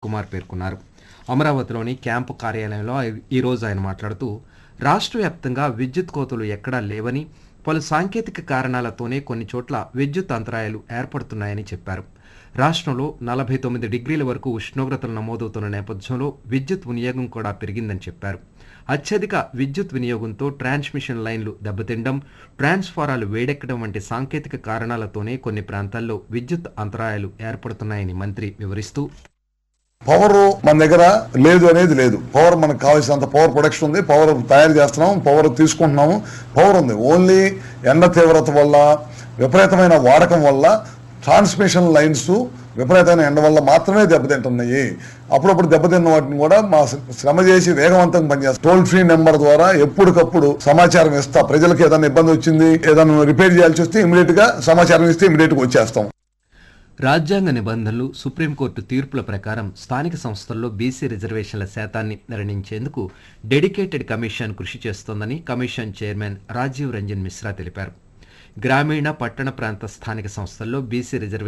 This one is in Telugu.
కుమార్ పేర్కొన్నారు అమరావతిలోని క్యాంపు కార్యాలయంలో ఈ రోజు ఆయన మాట్లాడుతూ రాష్ట్ర వ్యాప్తంగా విద్యుత్ కోతలు ఎక్కడా లేవని పలు సాంకేతిక కారణాలతోనే కొన్ని చోట్ల విద్యుత్ అంతరాయాలు ఏర్పడుతున్నాయని చెప్పారు రాష్ట్రంలో నలభై తొమ్మిది డిగ్రీల వరకు ఉష్ణోగ్రతలు నమోదవుతున్న నేపథ్యంలో విద్యుత్ వినియోగం కూడా పెరిగిందని చెప్పారు అత్యధిక విద్యుత్ వినియోగంతో ట్రాన్స్మిషన్ లైన్లు దెబ్బతిండం ట్రాన్స్ఫారాలు వేడెక్కడం వంటి సాంకేతిక కారణాలతోనే కొన్ని ప్రాంతాల్లో విద్యుత్ అంతరాయాలు ఏర్పడుతున్నాయని మంత్రి వివరిస్తూ పవర్ మన దగ్గర లేదు అనేది లేదు పవర్ మనకు కావాల్సినంత పవర్ ప్రొడక్షన్ ఉంది పవర్ తయారు చేస్తున్నాం పవర్ తీసుకుంటున్నాము పవర్ ఉంది ఓన్లీ ఎండ తీవ్రత వల్ల విపరీతమైన వాడకం వల్ల ట్రాన్స్మిషన్ లైన్స్ విపరీతమైన ఎండ వల్ల మాత్రమే దెబ్బతింటున్నాయి అప్పుడప్పుడు దెబ్బతిన్న వాటిని కూడా మా శ్రమ చేసి వేగవంతంగా పనిచేస్తాం టోల్ ఫ్రీ నెంబర్ ద్వారా ఎప్పటికప్పుడు సమాచారం ఇస్తా ప్రజలకు ఏదైనా ఇబ్బంది వచ్చింది ఏదైనా రిపేర్ చేయాల్సి వస్తే ఇమీడియట్ గా సమాచారం ఇస్తే ఇమీడియట్ గా వచ్చేస్తాం రాజ్యాంగ నిబంధనలు సుప్రీంకోర్టు తీర్పుల ప్రకారం స్థానిక సంస్థల్లో బీసీ రిజర్వేషన్ల శాతాన్ని నిర్ణయించేందుకు డెడికేటెడ్ కమిషన్ కృషి చేస్తోందని కమిషన్ చైర్మన్ రాజీవ్ రంజన్ మిశ్రా తెలిపారు గ్రామీణ పట్టణ ప్రాంత స్థానిక సంస్థల్లో బీసీ రిజర్వేషన్